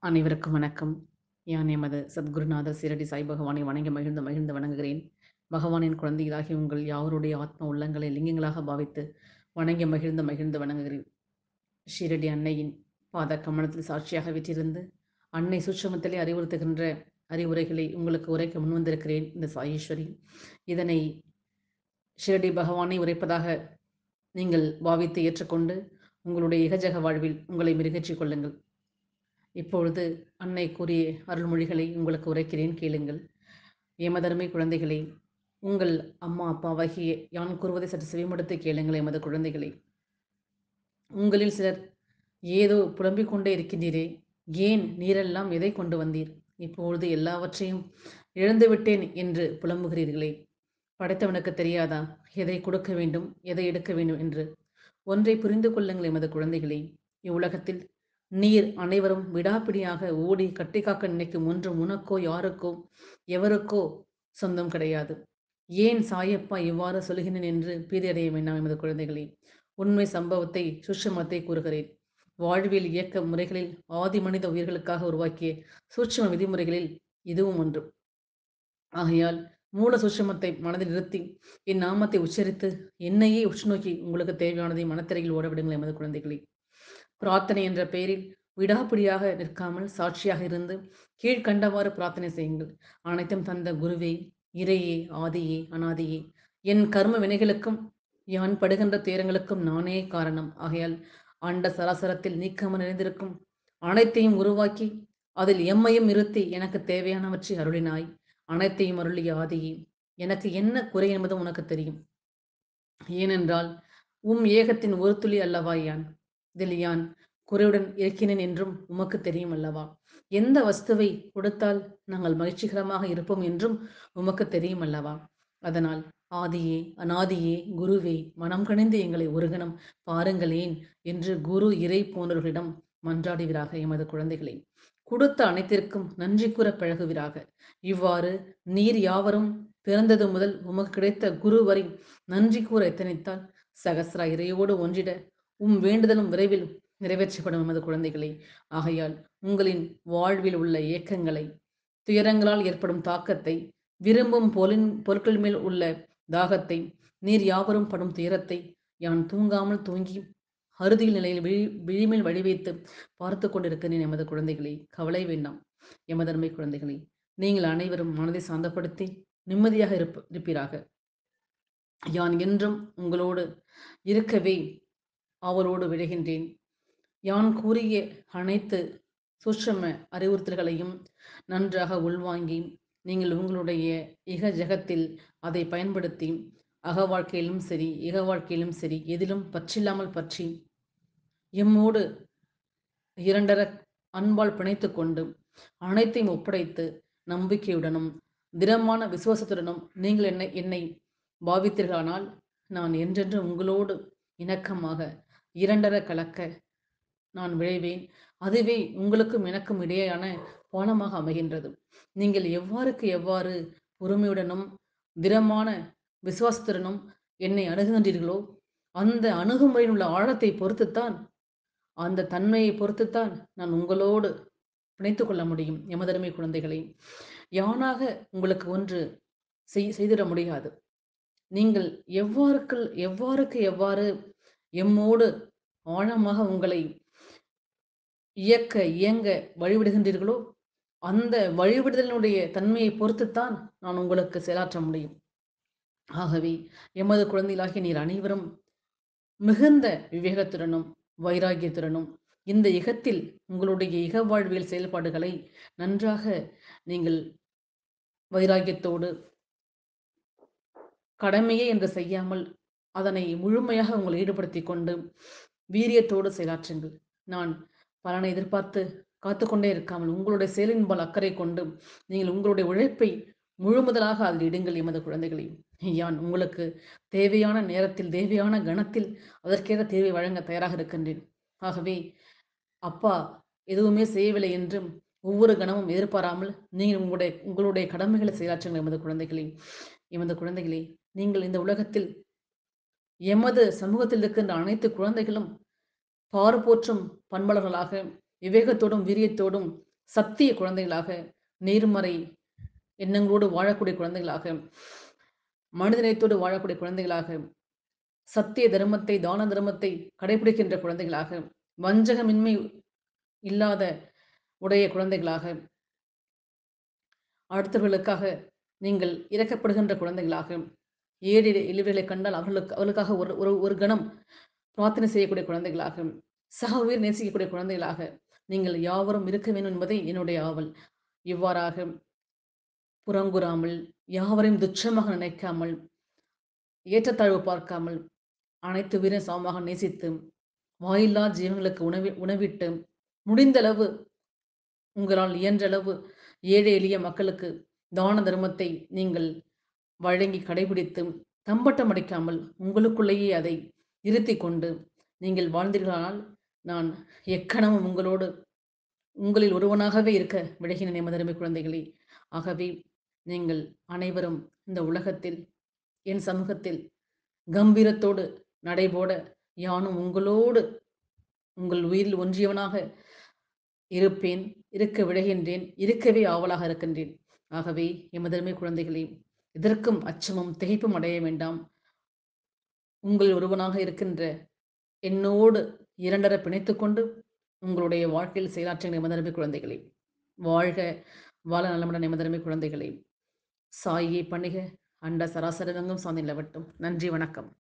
அனைவருக்கும் வணக்கம் யான் எமது சத்குருநாதர் சீரடி சாய் பகவானை வணங்கி மகிழ்ந்து மகிழ்ந்து வணங்குகிறேன் பகவானின் குழந்தைகளாகி உங்கள் யாவருடைய ஆத்ம உள்ளங்களை லிங்கங்களாக பாவித்து வணங்கி மகிழ்ந்து மகிழ்ந்து வணங்குகிறேன் ஷீரடி அன்னையின் பாத கமலத்தில் சாட்சியாக விற்றிருந்து அன்னை சூட்சமத்திலே அறிவுறுத்துகின்ற அறிவுரைகளை உங்களுக்கு உரைக்க முன்வந்திருக்கிறேன் இந்த சாயேஸ்வரி இதனை ஷீரடி பகவானை உரைப்பதாக நீங்கள் பாவித்து ஏற்றுக்கொண்டு உங்களுடைய இகஜக வாழ்வில் உங்களை மிருகச்சிக் கொள்ளுங்கள் இப்பொழுது அன்னை கூறிய அருள்மொழிகளை உங்களுக்கு உரைக்கிறேன் கேளுங்கள் எமதருமை குழந்தைகளே உங்கள் அம்மா அப்பாவாகிய யான் கூறுவதை சற்று செவிமடுத்து கேளுங்கள் எமது குழந்தைகளே உங்களில் சிலர் ஏதோ புலம்பிக் கொண்டே இருக்கின்றீரே ஏன் நீரெல்லாம் எதை கொண்டு வந்தீர் இப்பொழுது எல்லாவற்றையும் இழந்து விட்டேன் என்று புலம்புகிறீர்களே படைத்தவனுக்கு தெரியாதா எதை கொடுக்க வேண்டும் எதை எடுக்க வேண்டும் என்று ஒன்றை புரிந்து கொள்ளுங்கள் எமது குழந்தைகளே இவ்வுலகத்தில் நீர் அனைவரும் விடாப்பிடியாக ஓடி கட்டி காக்க நினைக்கும் ஒன்று உனக்கோ யாருக்கோ எவருக்கோ சொந்தம் கிடையாது ஏன் சாயப்பா இவ்வாறு சொல்கிறேன் என்று பீதியடைய வேண்டாம் எமது குழந்தைகளே உண்மை சம்பவத்தை சுஷமத்தை கூறுகிறேன் வாழ்வியல் இயக்க முறைகளில் ஆதி மனித உயிர்களுக்காக உருவாக்கிய சூட்சம விதிமுறைகளில் இதுவும் ஒன்று ஆகையால் மூல சுஷமத்தை மனதில் நிறுத்தி என் நாமத்தை உச்சரித்து என்னையே உற்றுநோக்கி உங்களுக்கு தேவையானதை மனத்திரையில் ஓடவிடுங்கள் எமது குழந்தைகளே பிரார்த்தனை என்ற பெயரில் விடாப்பிடியாக நிற்காமல் சாட்சியாக இருந்து கீழ்கண்டவாறு பிரார்த்தனை செய்யுங்கள் அனைத்தும் தந்த குருவே இறையே ஆதியே அனாதியே என் கர்ம வினைகளுக்கும் யான் படுகின்ற துயரங்களுக்கும் நானே காரணம் ஆகையால் ஆண்ட சராசரத்தில் நீக்காமல் நிறைந்திருக்கும் அனைத்தையும் உருவாக்கி அதில் எம்மையும் நிறுத்தி எனக்கு தேவையானவற்றை அருளினாய் அனைத்தையும் அருளிய ஆதியே எனக்கு என்ன குறை என்பதும் உனக்கு தெரியும் ஏனென்றால் உம் ஏகத்தின் ஒரு துளி அல்லவா யான் இதில் யான் குறையுடன் இருக்கிறேன் என்றும் உமக்கு தெரியும் அல்லவா எந்த வஸ்துவை கொடுத்தால் நாங்கள் மகிழ்ச்சிகரமாக இருப்போம் என்றும் உமக்கு தெரியும் அல்லவா அதனால் ஆதியே அனாதியே குருவே மனம் கணிந்து எங்களை ஒருகணம் பாருங்களேன் என்று குரு இறை போன்றவர்களிடம் மன்றாடுவீராக எமது குழந்தைகளை கொடுத்த அனைத்திற்கும் நன்றி கூற பழகுவீராக இவ்வாறு நீர் யாவரும் பிறந்தது முதல் உமக்கு கிடைத்த குரு வரை நன்றி கூற எத்தனைத்தால் சகசிரா இறையோடு ஒன்றிட உம் வேண்டுதலும் விரைவில் நிறைவேற்றப்படும் எமது குழந்தைகளே ஆகையால் உங்களின் வாழ்வில் உள்ள இயக்கங்களை துயரங்களால் ஏற்படும் தாக்கத்தை விரும்பும் பொலின் பொருட்கள் மேல் உள்ள தாகத்தை நீர் யாவரும் படும் துயரத்தை யான் தூங்காமல் தூங்கி அறுதியில் நிலையில் விழி விழிமேல் வழி வைத்து பார்த்து கொண்டிருக்கிறேன் எமது குழந்தைகளே கவலை வேண்டாம் எமதன்மை குழந்தைகளே நீங்கள் அனைவரும் மனதை சாந்தப்படுத்தி நிம்மதியாக இருப்ப இருப்பீராக யான் என்றும் உங்களோடு இருக்கவே அவரோடு விழுகின்றேன் யான் கூறிய அனைத்து சூட்சம அறிவுறுத்தல்களையும் நன்றாக உள்வாங்கி நீங்கள் உங்களுடைய இக ஜகத்தில் அதை பயன்படுத்தி அக வாழ்க்கையிலும் சரி இக வாழ்க்கையிலும் சரி எதிலும் பற்றில்லாமல் பற்றி எம்மோடு இரண்டர அன்பால் பிணைத்து கொண்டு அனைத்தையும் ஒப்படைத்து நம்பிக்கையுடனும் திடமான விசுவாசத்துடனும் நீங்கள் என்னை என்னை பாவித்தீர்களானால் நான் என்றென்று உங்களோடு இணக்கமாக இரண்டர கலக்க நான் விழைவேன் அதுவே உங்களுக்கும் எனக்கும் இடையேயான பாலமாக அமைகின்றது நீங்கள் எவ்வாறுக்கு எவ்வாறு பொறுமையுடனும் திடமான விசுவாசத்துடனும் என்னை அணுகுகின்றீர்களோ அந்த அணுகுமுறையில் உள்ள ஆழத்தை பொறுத்துத்தான் அந்த தன்மையை பொறுத்துத்தான் நான் உங்களோடு பிணைத்து கொள்ள முடியும் எமதருமை குழந்தைகளை யானாக உங்களுக்கு ஒன்று செய் செய்திட முடியாது நீங்கள் எவ்வாறுக்கு எவ்வாறுக்கு எவ்வாறு எம்மோடு ஆழமாக உங்களை இயக்க இயங்க வழிவிடுகின்றீர்களோ அந்த வழிவிடுதலினுடைய தன்மையை பொறுத்துத்தான் நான் உங்களுக்கு செயலாற்ற முடியும் ஆகவே எமது குழந்தைகளாகிய நீர் அனைவரும் மிகுந்த விவேகத்துடனும் வைராகியத்துடனும் இந்த இகத்தில் உங்களுடைய இக வாழ்வியல் செயல்பாடுகளை நன்றாக நீங்கள் வைராகியத்தோடு கடமையே என்று செய்யாமல் அதனை முழுமையாக உங்களை ஈடுபடுத்தி கொண்டு வீரியத்தோடு செயலாற்றுங்கள் நான் பலனை எதிர்பார்த்து காத்து கொண்டே இருக்காமல் உங்களுடைய செயலின்பால் அக்கறை கொண்டு நீங்கள் உங்களுடைய உழைப்பை முழுமுதலாக அதில் இடுங்கள் எமது குழந்தைகளை யான் உங்களுக்கு தேவையான நேரத்தில் தேவையான கணத்தில் அதற்கேற்ற தேவை வழங்க தயாராக இருக்கின்றேன் ஆகவே அப்பா எதுவுமே செய்யவில்லை என்றும் ஒவ்வொரு கணமும் எதிர்பாராமல் நீங்கள் உங்களுடைய உங்களுடைய கடமைகளை செயலாற்றுங்கள் எமது குழந்தைகளே எமது குழந்தைகளே நீங்கள் இந்த உலகத்தில் எமது சமூகத்தில் இருக்கின்ற அனைத்து குழந்தைகளும் பாறு போற்றும் பண்பாளர்களாக விவேகத்தோடும் வீரியத்தோடும் சத்திய குழந்தைகளாக, நேர்மறை எண்ணங்களோடு வாழக்கூடிய குழந்தைகளாக, மனிதநேயத்தோடு வாழக்கூடிய குழந்தைகளாக, சத்திய தர்மத்தை, தான தர்மத்தை கடைபிடிக்கின்ற குழந்தைகளாக, வஞ்சகமின்மை இல்லாத உடைய குழந்தைகளாக, அடுத்தவர்களுக்காக நீங்கள் இரக்கப்படுகின்ற குழந்தைகளாக, ஏழை எளியவர்களை கண்டால் அவர்களுக்கு அவர்களுக்காக ஒரு ஒரு ஒரு கணம் பிரார்த்தனை செய்யக்கூடிய குழந்தைகளாக, சக உயிர் நேசிக்கக்கூடிய குழந்தைகளாக நீங்கள் யாவரும் இருக்க வேண்டும் என்பதே என்னுடைய ஆவல். இவ்வாறாக புறங்கூறாமல், யாவரையும் துச்சமாக நினைக்காமல், ஏற்றத்தாழ்வு பார்க்காமல், அனைத்து உயிரையும் சமமாக நேசித்து, வாயில்லா ஜீவன்களுக்கு உணவி உணவிட்டு, முடிந்த அளவு உங்களால் இயன்ற அளவு ஏழை எளிய மக்களுக்கு தான தர்மத்தை நீங்கள் வழங்கி கடைபிடித்து, தம்பட்டம் அடிக்காமல் உங்களுக்குள்ளேயே அதை இருத்திக் கொண்டு நீங்கள் வாழ்ந்தீர்களானால், நான் எக்கணமும் உங்களோடு உங்களில் ஒருவனாகவே இருக்க விழைகிறேன் எமதருமை குழந்தைகளே. ஆகவே நீங்கள் அனைவரும் இந்த உலகத்தில், என் சமூகத்தில் கம்பீரத்தோடு நடைபோட யானும் உங்களோடு உங்கள் உயிரில் ஒன்றியவனாக இருப்பேன், இருக்க விழைகின்றேன், இருக்கவே ஆவலாக இருக்கின்றேன். ஆகவே எமதருமை குழந்தைகளே, எதற்கும் அச்சமும் திகைப்பும் அடைய வேண்டாம். உங்களில் ஒருவனாக இருக்கின்ற என்னோடு இரண்டர பிணைத்துக்கொண்டு உங்களுடைய வாழ்க்கையில் செயலாற்றுகின்ற எமதருமை குழந்தைகளே. வாழ்க! வாழ நலமுடன் எமதருமை குழந்தைகளே. சாயியை பணிக, அண்ட சராசரமெங்கும் சார்ந்து நிலவட்டும். நன்றி, வணக்கம்.